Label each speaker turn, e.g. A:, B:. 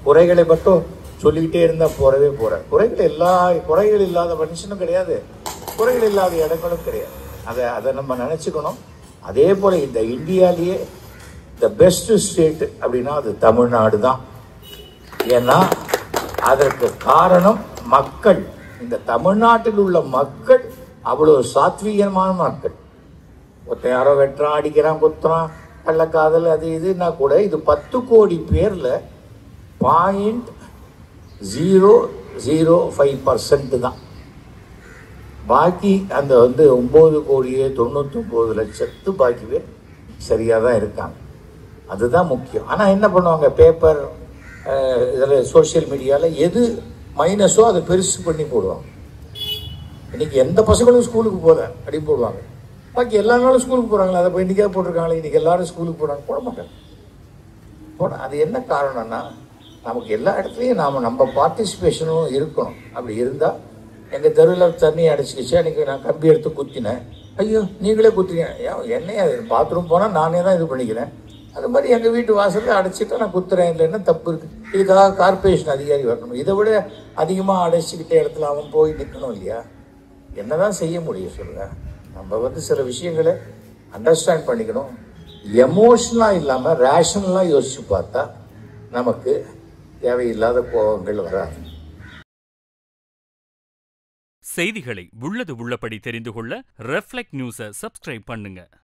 A: குறைகளை மட்டும் சொல்லிக்கிட்டே இருந்தால் போறவே போற குறைகள் எல்லா குறைகள் இல்லாத மனுஷனும் கிடையாது குறைகள் இல்லாத இடங்களும் கிடையாது அதை அதை நம்ம நினச்சிக்கணும் அதே போல இந்த இந்தியாலேயே த பெஸ்ட் ஸ்டேட் அப்படின்னா அது தமிழ்நாடு தான் ஏன்னா அதற்கு காரணம் மக்கள் இந்த தமிழ்நாட்டில் உள்ள மக்கள் அவ்வளவு சாத்வீகமான மக்கள் ஒருத்தன் யாரோ வெட்டுறான் அடிக்கிறான் குத்துறான் கள்ளக்காதல் அது இதுன்னா கூட இது பத்து கோடி பேர்ல point zero zero five percent தான் பாக்கி அந்த வந்து ஒம்பது கோடியே தொண்ணூத்தொம்பது லட்சத்து பாக்கி பேர் சரியாக தான் இருக்காங்க அதுதான் முக்கியம் ஆனால் என்ன பண்ணுவாங்க பேப்பர் இதில் சோஷியல் மீடியாவில் எது மைனஸோ அதை பெருசு பண்ணி போடுவாங்க இன்னைக்கு எந்த பசங்களும் ஸ்கூலுக்கு போகல அப்படின்னு போடுவாங்க பாக்கி எல்லா நாளும் ஸ்கூலுக்கு போகிறாங்களா அதை இப்போ இன்றைக்காக போட்டிருக்காங்களே இன்றைக்கி எல்லாரும் ஸ்கூலுக்கு போகிறாங்க போட மாட்டாங்க போட அது என்ன காரணம்னா நமக்கு எல்லா இடத்துலையும் நாம் நம்ம பார்ட்டிசிபேஷனும் இருக்கணும் அப்படி இருந்தால் எங்கள் தெருவில் தண்ணி அடைச்சிக்கிச்சு அன்றைக்கி நான் கம்பி எடுத்து குத்தினேன் ஐயோ நீங்களே குத்துறீங்க ஏன் என்னையா பாத்ரூம் போனால் நானே தான் இது பண்ணிக்கிறேன் அது மாதிரி எங்கள் வீட்டு வாசலில் அடைச்சிட்டு நான் குத்துறேன் இல்லைன்னா தப்பு இருக்குது இதுக்காக கார்ப்பரேஷன் அதிகாரி வரணும் இதை விட அதிகமாக அடைச்சிக்கிட்ட இடத்துல அவன் போய் நிற்கணும் இல்லையா என்னதான் செய்ய முடியும் சொல்லுங்க நம்ம வந்து சில விஷயங்களை அண்டர்ஸ்டாண்ட் பண்ணிக்கணும் எமோஷனலாக இல்லாமல் ரேஷனலாக யோசிச்சு பார்த்தா நமக்கு தேவையில்லாத கோபங்கள் வராது
B: செய்திகளை உள்ளது உள்ளபடி தெரிந்து கொள்ள ரெஃப்ளெக்ட் நியூஸை சப்ஸ்கிரைப் பண்ணுங்க